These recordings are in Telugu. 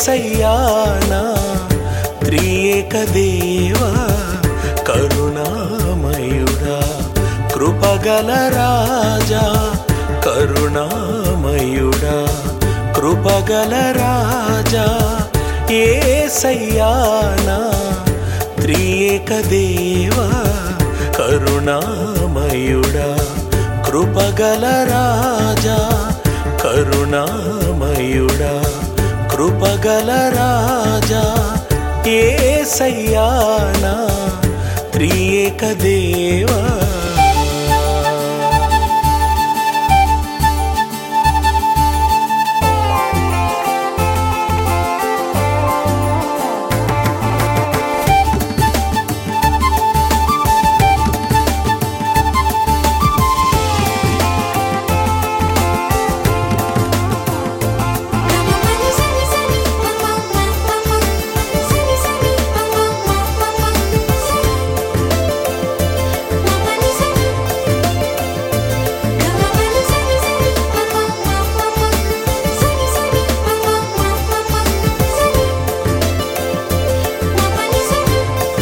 ఏసయ్యానా త్రియేక దేవా కరుణామయుడా కృపగల రాజా కరుణామయుడా కృపగల రాజా ఏసయ్యానా త్రియేక దేవా కరుణామయుడా కృపగల రాజా కరుణామయుడా కృపగల రాజా ఏసయ్యానా త్రియేక దేవా మమని సని సని మమ మమ సని సని మమ మమ మమని సని మమని సని సని మమ మమ సని సని మమ మమ సని మమని సని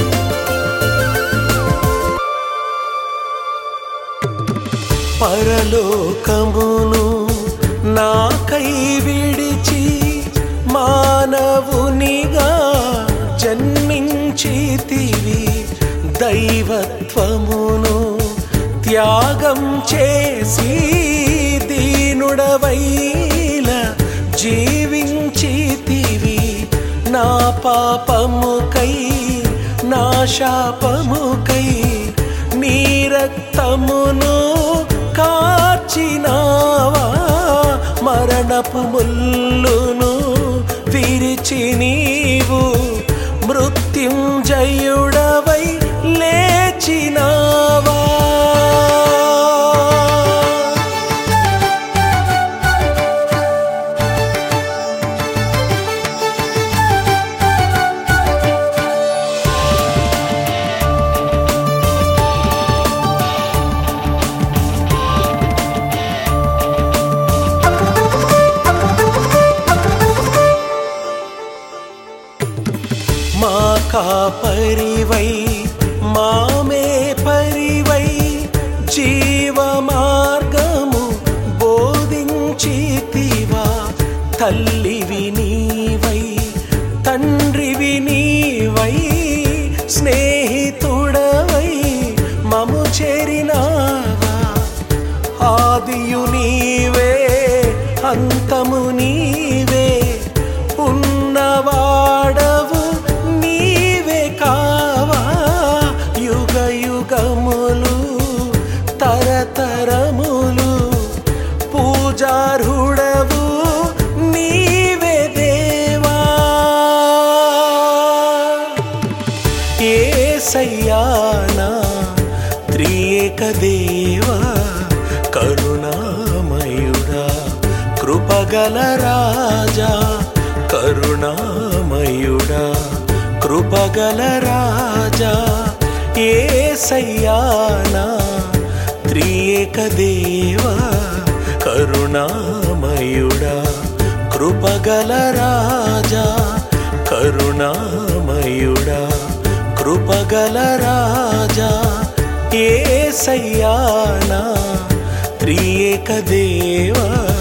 పరలోకమును నాకై విడిచి మానవునిగా జన్మించితివి దైవత్వమును త్యాగం చేసి దీనుడవైల జీవించితివి నా పాపముకై నా శాపముకై నీ రక్తమును కార్చినావా మరణపు ముల్లును విరిచి నీవు మృత్యుంజయుడవై లేచినావా మా కాపరివై మామే పరివై జీవ మార్గము బోధించితివా తల్లివి నీవై తండ్రివి నీవై స్నేహితుడవై మము చేరినావా ఆదియు నీవే అంతము నీవే ఉన్నవాడవు నీవే కావా యుగ యుగములు తరతరములు పూజార్హుడవు నీవే దేవా ఏసయ్యానా త్రియేక దేవా కరుణామయుడా కృపగల రాజా కరుణామయుడా కృపగల రాజా ఏసయ్యానా త్రియేక దేవా కరుణామయుడా కృపగల రాజా కరుణామయుడా కృపగల రాజా ఏసయ్యానా త్రియేక దేవా